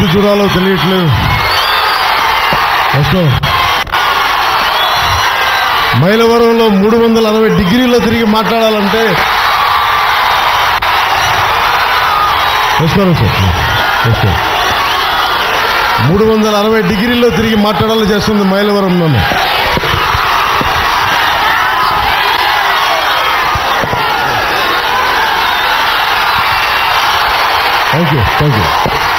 ఎటు చూడాలో తెలియట్లేదు వస్తాం మైలవరంలో మూడు వందల అరవై డిగ్రీలో తిరిగి మాట్లాడాలంటే నమస్కారం సార్ నమస్కారం మూడు వందల అరవై డిగ్రీల్లో తిరిగి మాట్లాడాలి చేస్తుంది మైలవరంలోనే థ్యాంక్ యూ థ్యాంక్ యూ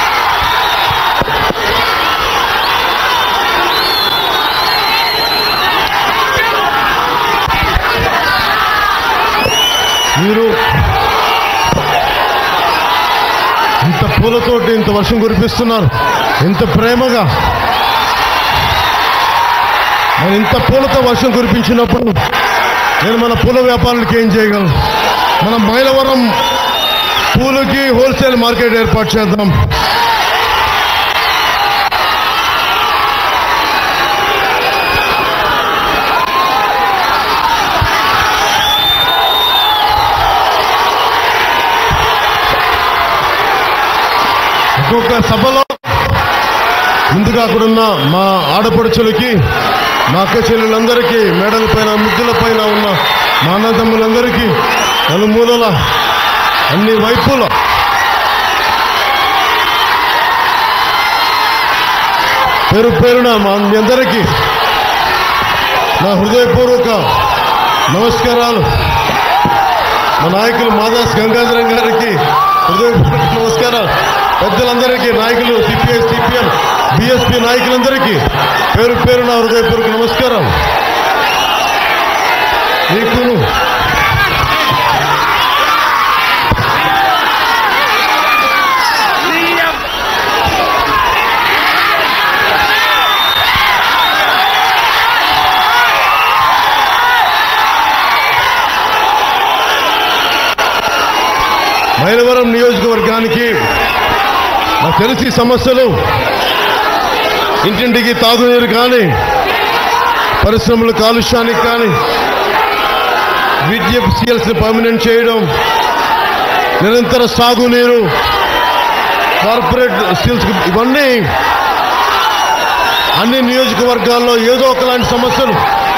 మీరు ఇంత పూలతోటి ఇంత వర్షం కురిపిస్తున్నారు ఇంత ప్రేమగా మరి ఇంత పూలతో వర్షం కురిపించినప్పుడు నేను మన పూల వ్యాపారులకి ఏం చేయగలను మన మైలవరం పూలకి హోల్సేల్ మార్కెట్ ఏర్పాటు చేద్దాం ఒక్కొక్క సభలో ముందుగా అక్కడున్న మా ఆడపడుచులకి మా అక్క చెల్లెలందరికీ మేడల పైన ముద్దుల పైన ఉన్న మా అన్నదమ్ములందరికీ నలుమూలల అన్ని వైపుల పేరు పేరున మా మీ అందరికీ నా హృదయపూర్వక నమస్కారాలు మా నాయకులు మాదాస్ గంగాధరం గారికి హృదయపూర్వక నమస్కారాలు పెద్దలందరికీ నాయకులు సిపిఐ సిపిఎం బిఎస్పి నాయకులందరికీ పేరు పేరు నా హృదయపూర్వక నమస్కారం నీకును మైలవరం నియోజకవర్గానికి నాకు తెలిసి సమస్యలు ఇంటింటికి తాగునీరు కానీ పరిశ్రమల కాలుష్యానికి కానీ విద్యఫ్సియల్స్ని పర్మనెంట్ చేయడం నిరంతర సాగునీరు కార్పొరేట్ స్టీల్స్ ఇవన్నీ అన్ని నియోజకవర్గాల్లో ఏదో ఒకలాంటి సమస్యలు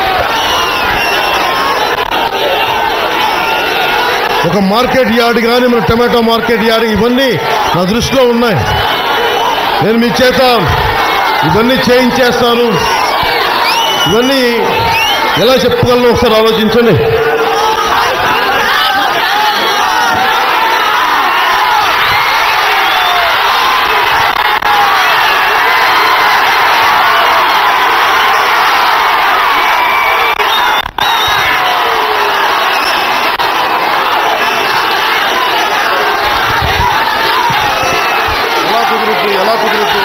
ఒక మార్కెట్ యార్డ్ కానీ మన టమాటో మార్కెట్ యార్డ్ ఇవన్నీ నా దృష్టిలో ఉన్నాయి నేను మీ చేత ఇవన్నీ చేయించేస్తాను ఇవన్నీ ఎలా చెప్పగలను ఒకసారి ఆలోచించండి ఎలా కుదురుద్ది ఎలా కుదురుద్ది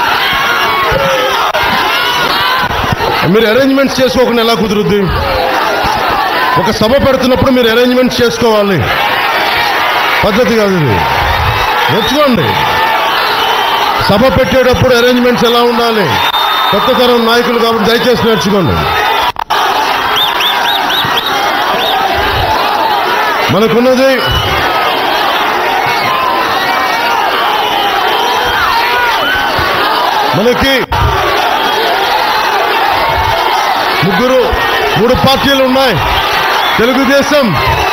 మీరు అరేంజ్మెంట్స్ చేసుకోకుండా ఎలా కుదురుద్ది ఒక సభ పెడుతున్నప్పుడు మీరు అరేంజ్మెంట్స్ చేసుకోవాలి పద్ధతి కాదు ఇది నేర్చుకోండి సభ పెట్టేటప్పుడు అరేంజ్మెంట్స్ ఎలా ఉండాలి కొత్త తరం నాయకులు కాబట్టి దయచేసి నేర్చుకోండి మనకున్నది మనకి ముగ్గురు మూడు పార్టీలు ఉన్నాయి తెలుగుదేశం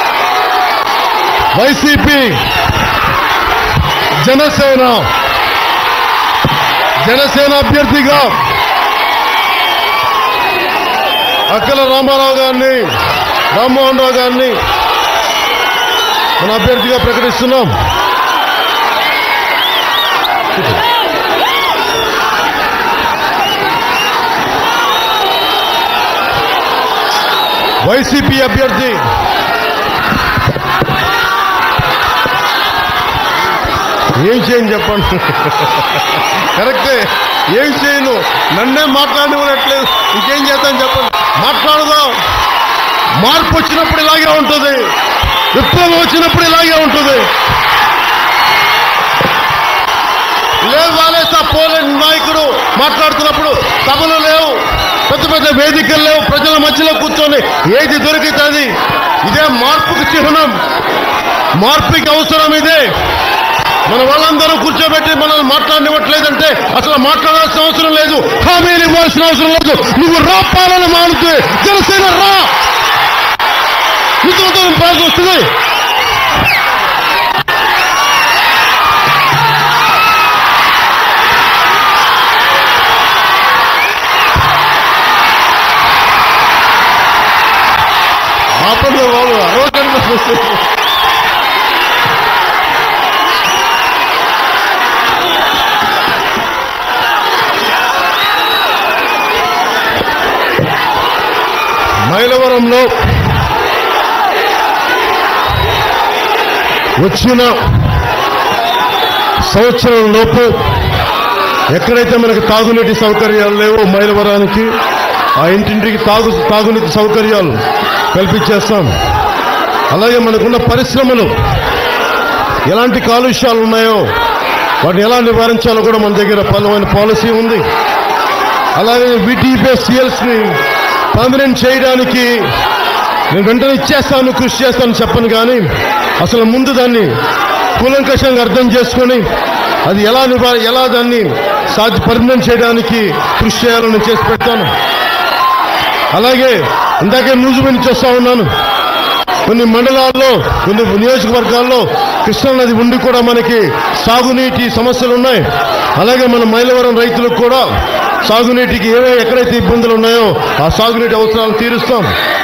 వైసీపీ జనసేన జనసేన అభ్యర్థిగా అక్కల రామారావు గారిని రామ్మోహన్ రావు గారిని మన అభ్యర్థిగా ప్రకటిస్తున్నాం వైసీపీ అభ్యర్థి ఏం చేయను చెప్పండి కరెక్టే ఏం చేయను నన్నే మాట్లాడనివ్వట్లేదు ఇంకేం చేద్దాం చెప్పండి మాట్లాడదాం మార్పు వచ్చినప్పుడు ఇలాగే ఉంటుంది విప్లవం వచ్చినప్పుడు ఇలాగే ఉంటుంది లేదు వాలేసా పోలేని నాయకుడు మాట్లాడుతున్నప్పుడు సభలు లేవు పెద్ద పెద్ద వేదికలు లేవు ప్రజల మధ్యలో కూర్చొని ఏది దొరికితే ఇదే మార్పుకి చిహ్నం మార్పుకి అవసరం ఇదే మన వాళ్ళందరూ కూర్చోబెట్టి మనల్ని మాట్లాడినివ్వట్లేదంటే అసలు మాట్లాడాల్సిన అవసరం లేదు హామీలు ఇవ్వాల్సిన అవసరం లేదు నువ్వు రా పాలన మానుతే జనసేన రా నీతో పాల్గొ వస్తుంది ఆపండి బాబు అరవకండి మైలవరంలో వచ్చిన సంవత్సరం లోపు ఎక్కడైతే మనకు తాగునీటి సౌకర్యాలు లేవో మైలవరానికి ఆ ఇంటింటికి తాగు తాగునీటి సౌకర్యాలు కల్పించేస్తాం అలాగే మనకున్న పరిశ్రమలు ఎలాంటి కాలుష్యాలు ఉన్నాయో వాటిని ఎలా నివారించాలో కూడా మన దగ్గర పలువైన పాలసీ ఉంది అలాగే వీటీపీఎస్ సిఎల్స్ని పర్మనెంట్ చేయడానికి నేను వెంటనే ఇచ్చేస్తాను కృషి చేస్తాను చెప్పను కానీ అసలు ముందు దాన్ని కూలంకషంగా అర్థం చేసుకొని అది ఎలా నివార ఎలా దాన్ని సాధ్య పర్మనెంట్ చేయడానికి కృషి చేయాలని చేసి పెడతాను అలాగే ఇందాకే న్యూస్ నుంచి వస్తా ఉన్నాను కొన్ని మండలాల్లో కొన్ని నియోజకవర్గాల్లో కృష్ణానది ఉండి కూడా మనకి సాగునీటి సమస్యలు ఉన్నాయి అలాగే మన మైలవరం రైతులకు కూడా సాగునీటికి ఏవే ఎక్కడైతే ఇబ్బందులు ఉన్నాయో ఆ సాగునీటి అవసరాలు తీరుస్తాం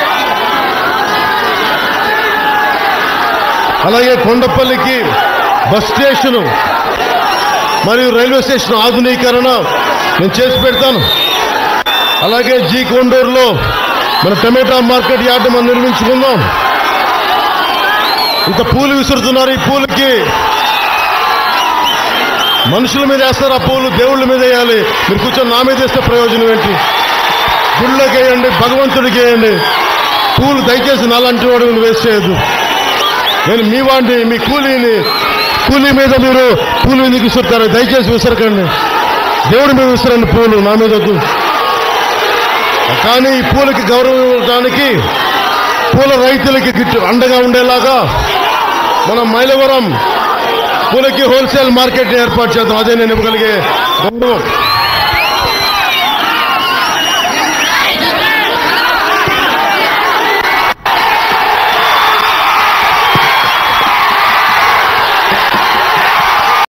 అలాగే కొండపల్లికి బస్ స్టేషను మరియు రైల్వే స్టేషన్ ఆధునీకరణ నేను చేసి పెడతాను అలాగే జీ కొండూరులో మన టమాటా మార్కెట్ యార్డ్ మనం నిర్మించుకుందాం ఇంత పూలు విసురుతున్నారు ఈ పూలకి మనుషుల మీద వేస్తారు ఆ పూలు దేవుళ్ళ మీద వేయాలి మీరు కూర్చొని నా మీద వేస్తే ప్రయోజనం ఏంటి గుళ్ళకి వేయండి భగవంతుడికి వేయండి పూలు దయచేసి నాలాంటి వాడు వేస్ట్ చేయొద్దు నేను మీ వాడిని మీ కూలీని కూలీ మీద మీరు పూలు ఎందుకు విసురుతారు దయచేసి విసరకండి దేవుడి మీద విసరండి పూలు నా మీద వద్దు కానీ ఈ పూలకి గౌరవం ఇవ్వడానికి పూల రైతులకి గిట్టు అండగా ఉండేలాగా మనం మైలవరం పూలకి హోల్సేల్ మార్కెట్ ఏర్పాటు చేద్దాం అదే నేను ఇవ్వగలిగే గౌరవం